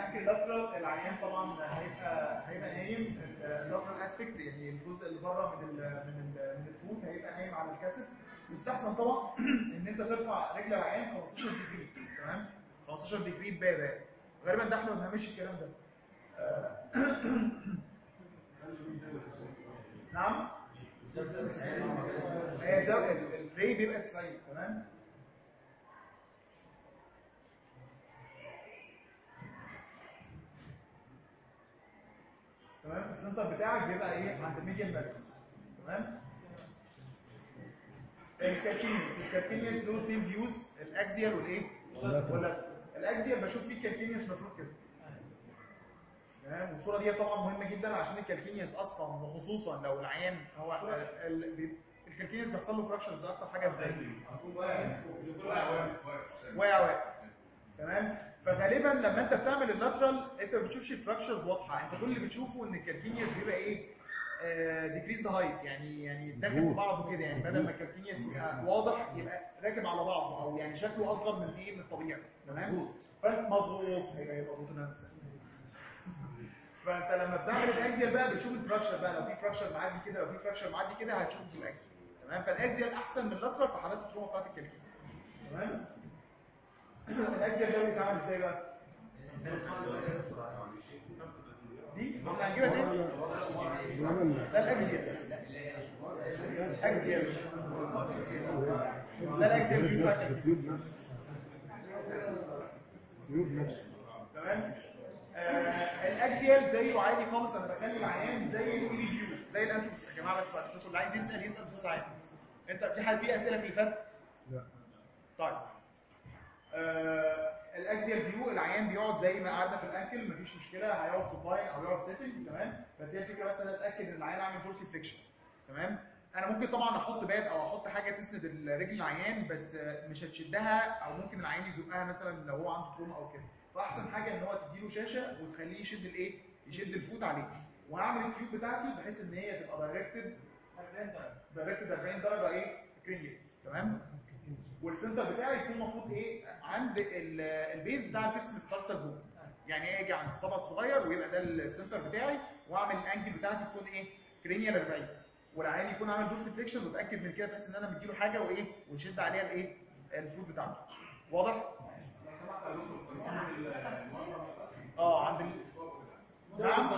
الانكل لاترال العيان طبعا هيبقى هيبقى نايم اللاترال اسبكت يعني الجزء اللي بره من ال من ال من الفوت هيبقى نايم على الكاسيت يستحسن طبعا ان انت ترفع رجل العيان 15 ديجري تمام 15 ديجري بباب غالبا ده احنا ما بنعملش الكلام ده آه. نعم هي زاويه الري بيبقى 90 تمام تمام السنتر بتاعك بيبقى ايه عند الميديان ماكسس تمام الكالكينيوس الكالكينيوس له اثنين فيوز الاكزيال والايه ولا الاكزيال بشوف فيه الكالكينيوس مفروض كده تمام والصوره دي طبعا مهمه جدا عشان الكالكينيوس اصلا وخصوصا لو العيان هو ال- ال- الكالكينيوس بيحصل له فراكشرز اكتر حاجه ازاي واقع واقف تمام فغالبا لما انت بتعمل اللاترال انت ما بتشوفش الفراكشرز واضحه انت كل اللي بتشوفه ان الكالكينيوس بيبقى ايه ديكريز ذا هايت يعني يعني داخل في بعضه كده يعني بدل ما الكالكينيوس يبقى واضح يبقى راكب على بعضه او يعني شكله اصغر من ايه من الطبيعي تمام فانت مضغوط هيبقى هيبقى مضغوط نفسك فانت لما بتعمل الاكزيال بقى بتشوف الفراكشر بقى لو في فراكشر معدي كده لو في فراكشر معدي كده هتشوفه في الاكزيال تمام فالاكزيال احسن من اللاترال في حالات التروما بتاعت الكالكينيوس تمام الاكزيال ده بيتعمل ازاي بقى؟ دي احنا هنجيبها تاني ده الاكزيال اكزيال ده الاكزيال فيو بتاع الكالكينيوس. تمام آه الاكزيال زيه عادي خالص انا بخلي العيان زي السي بي فيو زي الانتروبس يا جماعه بس بعد الصوت اللي عايز يسال يسال بصوت عالي انت في حال في اسئله في اللي فات؟ لا. طيب آه الاكزيال فيو العيان بيقعد زي ما قعدنا في الانكل مفيش مشكله هيقعد سوباين او يقعد سيتنج تمام بس هي الفكره بس انا اتاكد ان العيان عامل دورسي فليكشن تمام انا ممكن طبعا احط باد او احط حاجه تسند الرجل العيان بس آه، مش هتشدها او ممكن العيان يزقها مثلا لو هو عنده تروما او كده فاحسن حاجه ان هو تديله شاشه وتخليه يشد الايه يشد الفوت عليه وهعمل التيوب بتاعتي بحيث ان هي تبقى دايركتد دايركتد 40 درجه ايه كرينيال تمام والسنتر بتاعي يكون المفروض ايه عند ال- البيز بتاع الفيكس متكسر جوه يعني اجي عند الصبع الصغير ويبقى ده السنتر بتاعي واعمل الانجل بتاعتي تكون ايه كرينيال 40 والعيان يكون عامل دورس فليكشن واتاكد من كده بحيث ان انا مديله حاجه وايه ونشد عليها الايه الفوت بتاعته واضح اه عند ال... نعم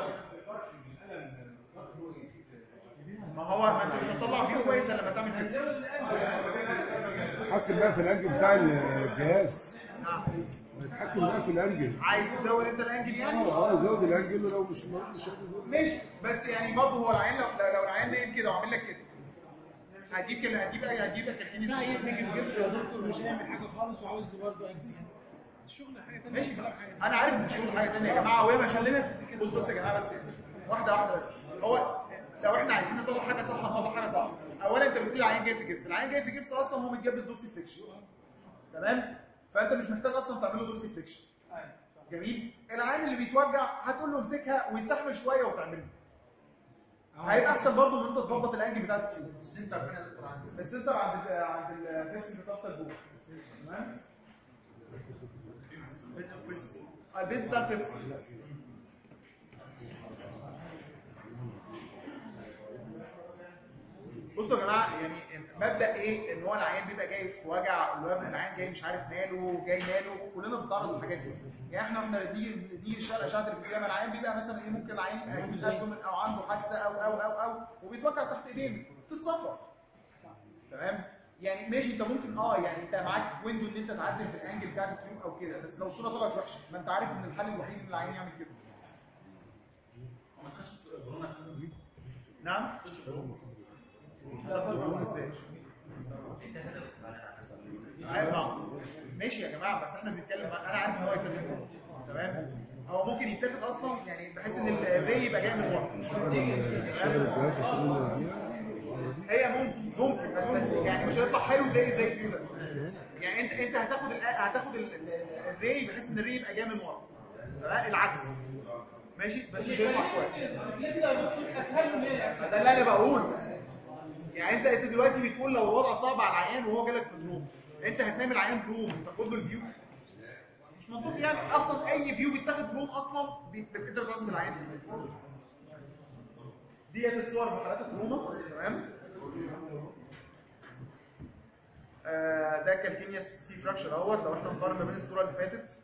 ما هو ما انت مش هتطلع فيه كويس إلا لما تعمل كده حكم بقى في الانجل بتاع الجهاز نعم اتحكم بقى في الانجل عايز تزود انت الانجل يعني اه زود الانجل ولو مش مش هتزود. ماشي بس يعني برضه هو العيان لو لو لو العيان نايم كده وعامل لك كده هديك ال- هجيب هجيب لك الكينيس لا يديك الجبس يا دكتور مش هيعمل حاجه خالص وعاوز له برضه اكزي الشغل حاجه ثانيه ماشي انا عارف ان الشغل حاجه ثانيه يا جماعه وهي مش بص بص يا جماعه بس واحده واحده بس هو لو احنا عايزين نطلع حاجه صح هنطلع حاجه صح اولا انت بتقول العيان جاي في جبس العيان جاي في جبس اصلا هو متجبس دورسي فليكشن تمام فانت مش محتاج اصلا تعمل له دورسي فليكشن جميل العيان اللي بيتوجع هتقول له امسكها ويستحمل شويه وتعمله هيبقى احسن برضه ان انت تظبط الانجل بتاعت التيوب السنتر فين يا دكتور عندي؟ السنتر عند عند السيستم بتوصل جوه تمام البيز بتاع الفيفس بصوا يا جماعه يعني مبدا ايه ان هو العيان بيبقى جاي في وجع اللي هو العيان جاي مش عارف ماله جاي ماله كلنا بنتعرض للحاجات دي يعني احنا احنا دي دي الشغله اشعه تلفزيونيه العيان بيبقى مثلا ايه ممكن العيان يبقى يجيب ابدومن او عنده حادثه او او او او وبيتوجع تحت ايدينا تتصرف تمام يعني ماشي انت ممكن اه يعني انت معاك ويندو ان انت تعدل في الانجل بتاعت التيوب او كده بس لو الصوره طلعت وحشه ما انت عارف ان الحل الوحيد ان العيان يعمل كده ما تخش كورونا يا فندم. نعم تخش كورونا. لا ما ازاي ايوه ماشي يا جماعه بس احنا بنتكلم انا عارف ان هو يتفق تمام هو ممكن يتفق اصلا يعني بحيث ان الري يبقى جاي من ورا الشغل الجهاز عشان نعمل- هي ممكن ممكن بس بس يعني مش هيطلع حلو زي زي الفيو ده يعني انت انت هتاخد ال هتاخد ال- ال- الري بحيث ان الري يبقى جاي من ورا تمام العكس ماشي بس مش هيطلع كويس كده يا دكتور اسهل من ايه ده اللي انا بقوله يعني انت انت دلوقتي بتقول لو الوضع صعب على العيان وهو جالك في دروب انت هتنام العيان دروب تاخد له الفيو مش منطقي يعني اصلا اي فيو بيتاخد بروم اصلا بيت- انت بتعزم العين في الفيديو. ديت الصور بحالات التروما تمام آه ده كالكينياس في فراكشر اهوت لو احنا نقارن ما بين الصوره اللي فاتت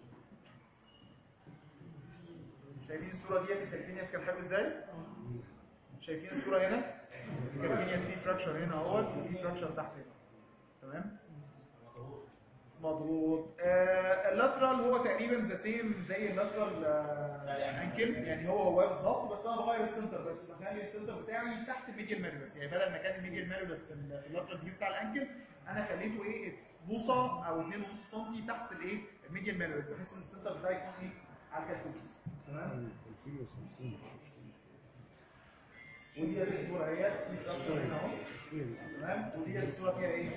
شايفين الصوره ديت الكالكينياس كان حلو ازاي؟ شايفين الصوره هنا؟ الكالكينياس فيه فراكشر هنا اهوت وفي فراكشر تحت هنا تمام؟ مضغوط آه اللاترال هو تقريبا ذا سيم زي اللاترال آه انكل يعني هو هو بالظبط بس انا بغير السنتر بس بخلي السنتر بتاعي تحت الميديال مالولس يعني بدل ما كان الميديال مالولس في, ال- في اللاترال فيو بتاع الانكل انا خليته ايه بوصه او 2.5 سم تحت الايه الميديال مالولس بحيث ان السنتر بتاعي يكون ايه على الكالكوسيس تمام ودي الصوره اهي في فراكشر هنا اهو تمام ودي الصوره فيها ايه؟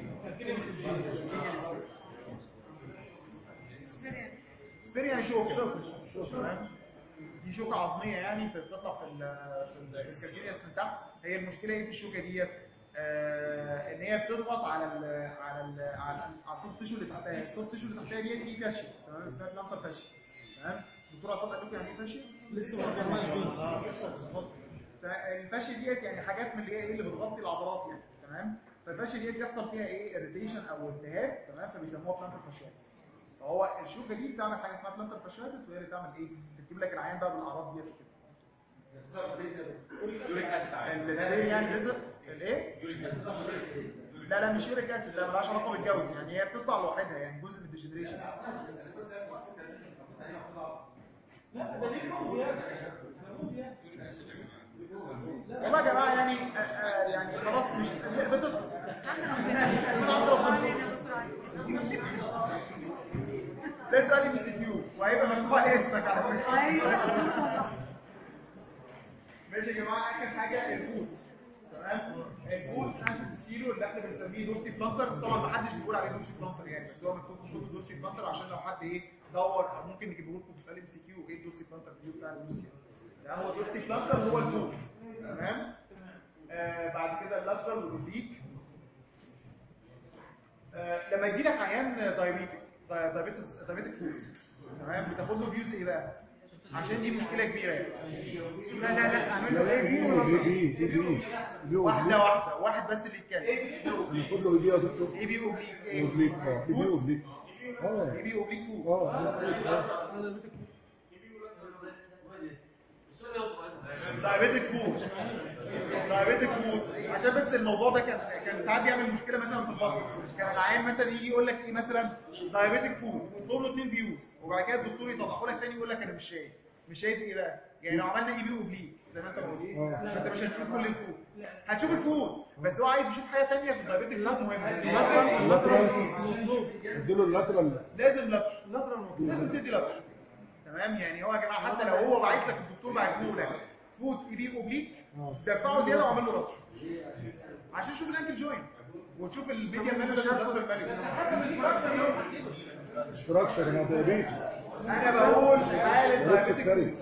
سبير يعني شوكه تمام دي شوكه عظميه يعني فبتطلع في ال في ال- في الكالكينياس من تحت هي المشكله ايه في الشوكه ديت؟ آه ان هي بتضغط على ال على ال على على السوفت تيشو اللي تحتها السوفت تيشو اللي تحتها ديت فيه فاشيه تمام اسمها بلانتر فاشيه تمام دكتور عصام قال لكم يعني ايه فاشيه؟ لسه ما فهمناش الفاشيه ديت يعني حاجات من اللي هي ايه اللي بتغطي العضلات يعني تمام فالفاشيه ديت بيحصل فيها ايه اريتيشن او التهاب تمام فبيسموها بلانتر فاشياتس فهو الشوكه دي بتعمل حاجه اسمها بلانتر فاشياتس وهي اللي بتعمل ايه؟ بتجيب لك العيان بقى بالاعراض ديت وكده يوريك اسيد عالي السبير يعني رزق الايه؟ يوريك اسيد لا لا مش يوريك اسيد لا مالهاش علاقه بالجود يعني هي بتطلع لوحدها يعني جزء من الديجنريشن والله يا جماعه يعني آه، آه، يعني خلاص مش بتطلع من عند ربنا ده سؤال ام سي كيو وهيبقى مكتوب عليه اسمك على فكره ماشي يا جماعه اخر حاجه الفوت تمام الفوت عشان السيلو اللي احنا بنسميه دورسي بلانتر طبعا ما حدش بيقول عليه دورسي بلانتر يعني بس هو مكتوب في الكتب دورسي بلانتر عشان لو حد ايه دور ممكن نجيبه لكم في سؤال ام سي كيو ايه الدورسي بلانتر فيو بتاع الفوت يعني ده هو دورسي بلانتر هو الفوت تمام آه بعد كده اللاترال والاوبليك آه لما يجي لك عيان دايابيتك دايابيتس دايابيتك فود تمام بتاخد له فيوز ايه بقى؟ عشان دي مشكله كبيره يعني لا لا لا اعمل له ايه بي ولا بي بي؟ بي بي بي واحده واحده واحد بس اللي يتكلم انا كله بي يا دكتور ايه بي اوبليك ايه؟ اوبليك اه بي فود اوبليك اه ايه بي اوبليك فود اه دايابيتك فود دايابيتك فود عشان بس الموضوع ده كان كان ساعات بيعمل مشكله مثلا في البطن كان العيان مثلا يجي يقول لك ايه مثلا دايابيتك فود وتطلب له اثنين فيوز وبعد كده الدكتور يطلعه لك تاني يقول لك انا مش شايف مش شايف ايه بقى؟ يعني لو عملنا اي بي اوبليك زي ما انت بتقول انت مش هتشوف كل الفود هتشوف الفود بس هو عايز يشوف حاجه ثانيه في الدايابيتك فود مهمه اللاترال اديله اللاترال لازم لاتر لازم تدي لاتر تمام يعني هو يا جماعه حتى لو هو باعت لك الدكتور باعت له لك فوت اي بي اوبليك دفعه زياده وعمل له لاتر عشان تشوف الانكل جوينت وتشوف الميديا مانجر اللاترال مانجر ستراكشر انا دايابيتس انا بقول في حاله روت دايابيتك سكري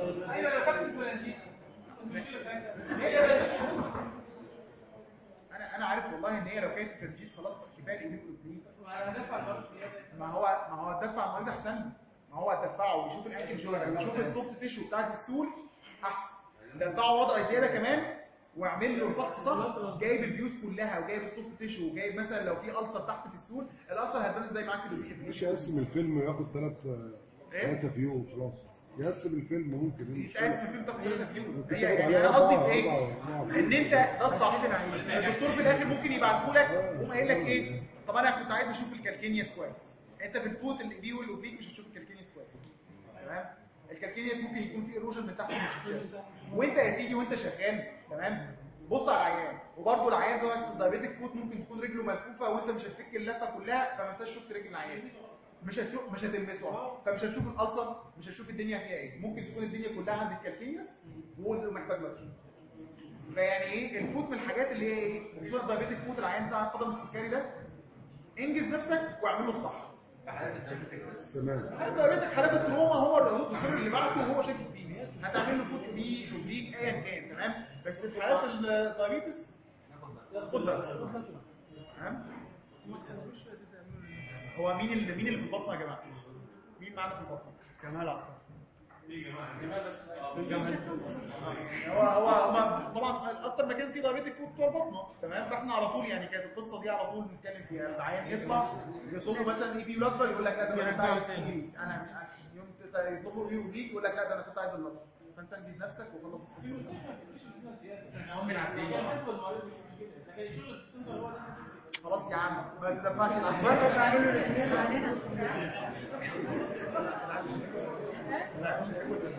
انا انا عارف والله ان هي لو كانت الترجيس خلاص كفايه الاي بي اوبليك ما هو ما هو هتدفع المريض احسن له. ما هو هتدفعه ويشوف الانكل جوينت ويشوف السوفت تيشو بتاعت السول احسن دفعه وضع زياده كمان واعمل له الفحص صح جايب الفيوز كلها وجايب السوفت تيشو وجايب مثلا لو في ألسر تحت في السول الألسر هتبان ازاي معاك في البي مش يقسم الفيلم وياخد ثلاث إيه؟ ثلاثة فيو وخلاص يقسم الفيلم ممكن مش يتقاسم الفيلم تاخد ثلاثة فيوز ممكن هي تاخد يعني عليها انا قصدي في أربعة، ايه؟ أربعة، أربعة. ان انت ده الصح الدكتور في الاخر ممكن يبعته لك ويقوم قايل لك ايه؟ طب انا كنت عايز اشوف الكالكينياس كويس انت في الفوت الاي والاوبليك مش هتشوف الكالكينياس كويس تمام؟ الكالكينياس ممكن يكون فيه ايروجن من تحت مش شايف وانت يا سيدي وانت شغال تمام؟ بص على العيان وبرده العيان ده دايابيتك فوت ممكن تكون رجله ملفوفه وانت مش هتفك اللفه كلها فما انتش شفت رجل العيان مش هتشوف مش هتلمسه اصلا فمش هتشوف الالسر مش هتشوف الدنيا فيها ايه ممكن تكون الدنيا كلها عند الكالكينيس وهو اللي محتاج لاتر فيعني ايه الفوت من الحاجات اللي هي ايه خصوصا دايابيتك فوت العيان بتاع القدم السكري ده انجز نفسك واعمل له الصح تمام حالات دايابيتك حالات التروما هو الدكتور اللي بعته هو شاكك فيه هتعمل له فوت بي اوبليك ايا كان تمام بس في حالات الدايابيتس خد بالك تمام هو مين اللي مين اللي في البطن يا جماعه؟ مين معانا في البطنه؟ كمال عطار هو هو هو طبعا اكتر مكان فيه دايابيتك فود بتوع البطنه تمام فاحنا على طول يعني كانت القصه دي على طول نتكلم فيها العيان يطلع يطلبوا مثلا اي بي لاترال يقول لك لا ده انا كنت عايز اوبليك انا يوم تت- يطلبوا اي اوبليك يقول لك لا ده انا كنت عايز اللاترال فانت انجز نفسك وخلص القصه دي. هم عارفين خلاص يا عم ما تدفعش العيان لا مش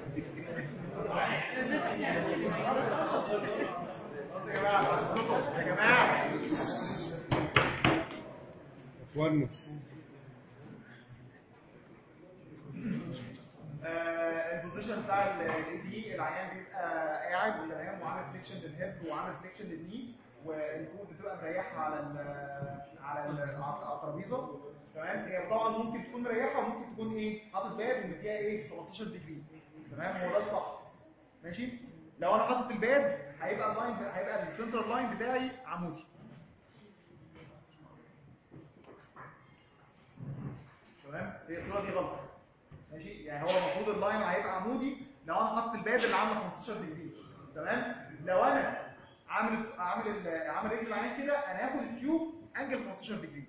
خلاص يا جماعه خلاص يا جماعه اخوانا آه، البوزيشن بتاع الاي دي العيان بيبقى قاعد تمام وعامل فليكشن للهيب وعامل فليكشن للني والفوق بتبقى مريحه على ال على ال على الترابيزه تمام هي طبعا ممكن تكون مريحه وممكن تكون ايه حاطط باب ومديها ايه 15 ديجري تمام هو ده الصح ماشي لو انا حاطط الباب هيبقى اللاين هيبقى السنترال لاين بتاعي عمودي تمام هي الصوره دي غلط ماشي يعني هو المفروض اللاين هيبقى عمودي لو انا حاطط الباب اللي عامله 15 ديجري تمام لو انا عامل عامل ال- عامل رجل العين كده انا هاخد التيوب انجل 15 ديجري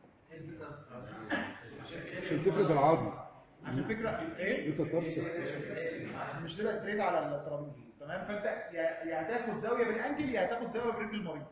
عشان تفرد العظم عشان فكره ايه انت ترسل مش تبقى ستريت على الترابيزه تمام فانت يا يا هتاخد زاويه بالانجل يا هتاخد زاويه برجل المريض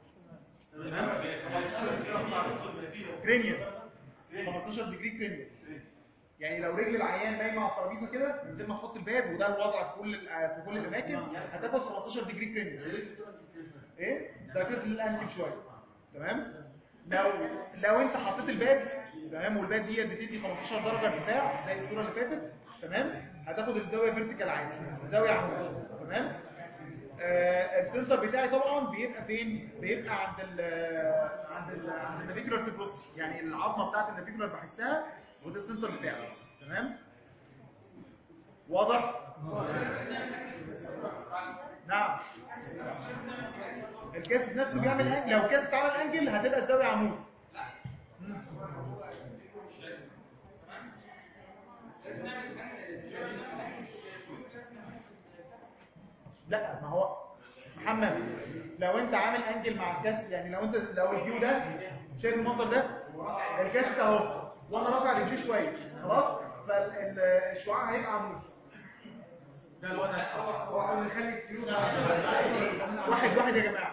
كرينيال 15 ديجري كرينيال يعني لو رجل العيان نايمه على الترابيزه كده من غير ما تحط الباب وده الوضع في كل ال- في كل الاماكن هتاخد 15 ديجري كرينيال ايه ده كده الانجل شويه تمام لو لو انت حطيت الباب تمام والباب ديت بتدي 15 درجه ارتفاع زي الصوره اللي فاتت تمام هتاخد الزاويه فيرتيكال عادي زاويه عمودي تمام آه السنسر بتاعي طبعا بيبقى فين بيبقى عند ال عند ال عند النافيكولار تيبروستي يعني العظمه بتاعت النافيكولار بحسها وده السنتر بتاعي تمام واضح نعم الكاسيت نفسه بيعمل أنجل. لو الكاسيت عمل انجل هتبقى الزاويه عمودي لا ما هو محمد لو انت عامل انجل مع الكاسيت يعني لو انت لو الفيو ده شايف المنظر ده الكاسيت اهو وانا رافع رجلي شويه خلاص فالشعاع هيبقى عمودي ده الوضع الصح هو عاوز يخلي الفيو واحد واحد يا جماعه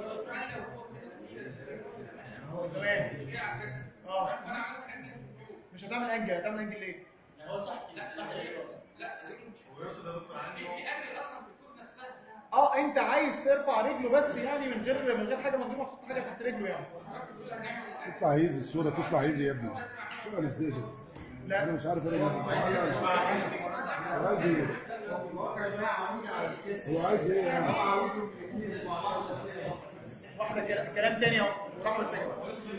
تمام اه مش هتعمل انجل هتعمل انجل ليه؟ اه انت عايز ترفع رجله بس يعني من غير من غير حاجه من غير ما تحط حاجه تحت رجله يعني تطلع ايزي الصوره تطلع ايزي يا ابني شغل ازاي ده انا لا مش عارف انا هو عايز ايه هو عايز ايه يعني واحده كده كلام تاني اهو صح بس كده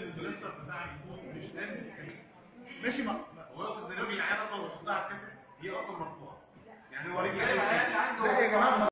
ماشي ما هو يقصد ان رجل العيان اصلا مرفوعه على الكاسيت هي اصلا مرفوعه يعني هو رجل لا يا جماعه